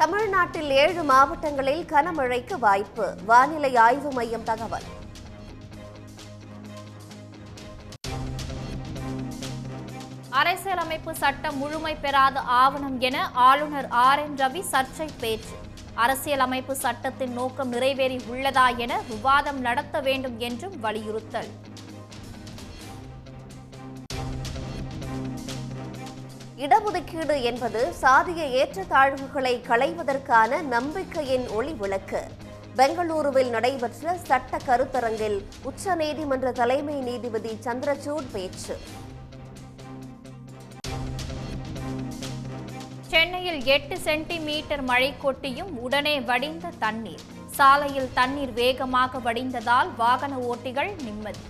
தமிழ்நாட்டில் ஏழு மாவட்டங்களில் கனமழைக்கு வாய்ப்பு வானிலை ஆய்வு மையம் தகவல் அரசியலமைப்பு சட்டம் முழுமை பெறாத ஆவணம் என ஆளுநர் ஆர் என் ரவி சர்ச்சை பேச்சு அரசியலமைப்பு சட்டத்தின் நோக்கம் நிறைவேறி உள்ளதா என விவாதம் நடத்த வேண்டும் என்றும் வலியுறுத்தல் இடஒதுக்கீடு என்பது சாதிய ஏற்றத்தாழ்வுகளை களைவதற்கான நம்பிக்கையின் ஒளி விளக்கு பெங்களூருவில் நடைபெற்ற சட்ட கருத்தரங்கில் உச்சநீதிமன்ற தலைமை நீதிபதி சந்திரசூட் பேச்சு சென்னையில் எட்டு சென்டிமீட்டர் மழை கொட்டியும் உடனே வடிந்த தண்ணீர் சாலையில் தண்ணீர் வேகமாக வடிந்ததால் வாகன ஓட்டிகள் நிம்மதி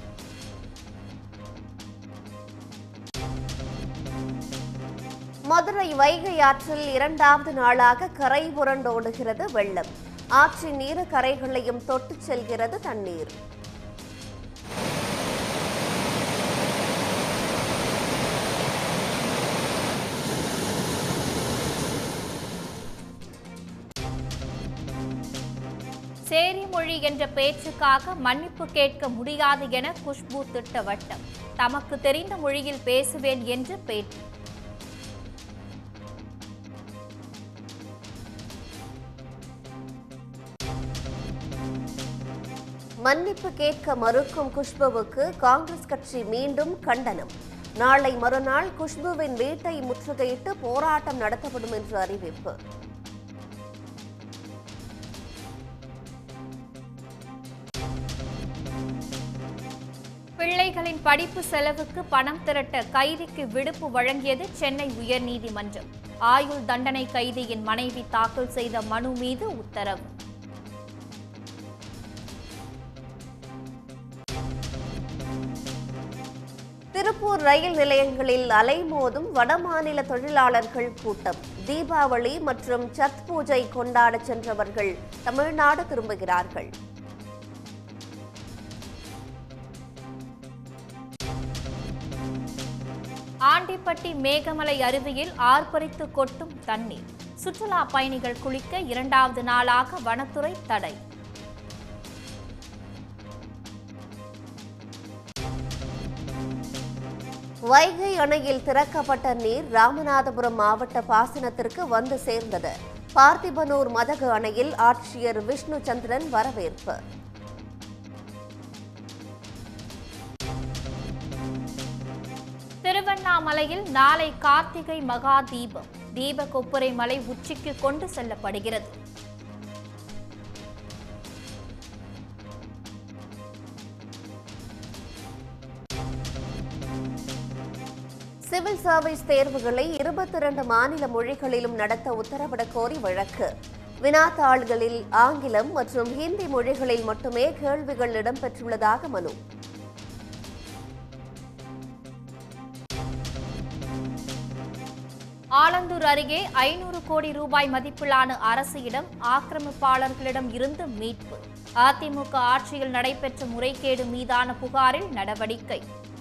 மதுரை வைகை ஆற்றில் இரண்டாவது நாளாக கரை புரண்டோடுகிறது வெள்ளம் ஆற்றின் இரு கரைகளையும் தொட்டுச் செல்கிறது தண்ணீர் சேரி மொழி என்ற பேச்சுக்காக மன்னிப்பு கேட்க முடியாது என குஷ்பு திட்டவட்டம் தமக்கு தெரிந்த மொழியில் பேசுவேன் என்று பேட்டி மன்னிப்பு கேட்க மறுக்கும் குஷ்புவுக்கு காங்கிரஸ் கட்சி மீண்டும் கண்டனம் நாளை மறுநாள் குஷ்புவின் வீட்டை முற்றுகையிட்டு போராட்டம் நடத்தப்படும் என்று அறிவிப்பு பிள்ளைகளின் படிப்பு செலவுக்கு பணம் திரட்ட கைதிக்கு விடுப்பு வழங்கியது சென்னை உயர்நீதிமன்றம் ஆயுள் தண்டனை கைதியின் மனைவி தாக்கல் செய்த மனு மீது உத்தரவு திருப்பூர் ரயில் நிலையங்களில் அலைமோதும் வடமாநில தொழிலாளர்கள் கூட்டம் தீபாவளி மற்றும் சத் பூஜை கொண்டாட சென்றவர்கள் தமிழ்நாடு திரும்புகிறார்கள் ஆண்டிப்பட்டி மேகமலை அருவியில் ஆர்ப்பரித்து கொட்டும் தண்ணீர் சுற்றுலா பயணிகள் குளிக்க இரண்டாவது நாளாக வனத்துறை தடை வைகை அணையில் திறக்கப்பட்ட நீர் ராமநாதபுரம் மாவட்ட பாசனத்திற்கு வந்து சேர்ந்தது பார்த்திபனூர் மதகு அணையில் ஆட்சியர் விஷ்ணு சந்திரன் வரவேற்பு திருவண்ணாமலையில் நாளை கார்த்திகை மகா தீபம் தீப கொப்புரை மலை உச்சிக்கு கொண்டு செல்லப்படுகிறது சிவில் சர்வீஸ் தேர்வுகளை இருபத்தி இரண்டு மாநில மொழிகளிலும் நடத்த உத்தரவிடக் கோரி வழக்கு வினாத்தாள்களில் ஆங்கிலம் மற்றும் ஹிந்தி மொழிகளில் மட்டுமே கேள்விகள் இடம்பெற்றுள்ளதாக மனு ஆலந்தூர் அருகே ஐநூறு கோடி ரூபாய் மதிப்பிலான அரசு இடம் ஆக்கிரமிப்பாளர்களிடம் இருந்து மீட்பு அதிமுக ஆட்சியில் நடைபெற்ற முறைகேடு மீதான புகாரில் நடவடிக்கை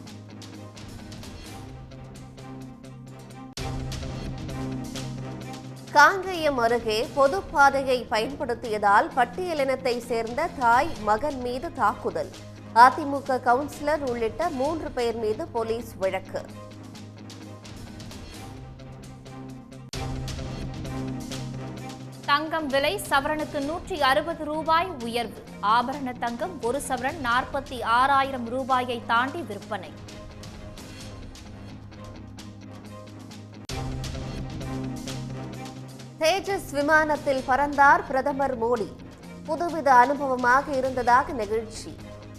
காங்கேயம் அருகே பொது பாதையை பயன்படுத்தியதால் பட்டியலினத்தை சேர்ந்த தாய் மகன் மீது தாக்குதல் அதிமுக கவுன்சிலர் உள்ளிட்ட மூன்று பேர் மீது போலீஸ் வழக்கு தங்கம் விலை சவரனுக்கு நூற்றி அறுபது ரூபாய் உயர்வு ஆபரண தங்கம் ஒரு சவரன் நாற்பத்தி ஆறாயிரம் ரூபாயை தாண்டி விற்பனை தேஜஸ் விமானத்தில் பறந்தார் பிரதமர் மோடி புதுவித அனுபவமாக இருந்ததாக நெகிழ்ச்சி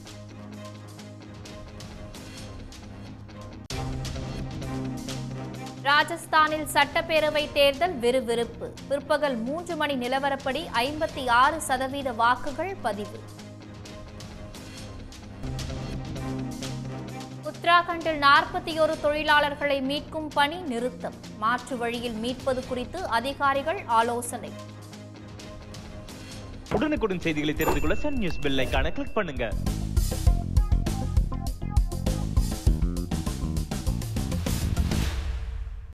ராஜஸ்தானில் சட்டப்பேரவை தேர்தல் விறுவிறுப்பு பிற்பகல் மூன்று மணி நிலவரப்படி ஐம்பத்தி ஆறு சதவீத வாக்குகள் பதிவு உத்தராகண்டில் நாற்பத்தி ஒரு தொழிலாளர்களை மீட்கும் பணி நிறுத்தம் மாற்று வழியில் மீட்பது குறித்து அதிகாரிகள் ஆலோசனை உடனுக்குடன் செய்திகளை தெரிந்து கொள்ள சன் நியூஸ் பெல் ஐகானை கிளிக் பண்ணுங்க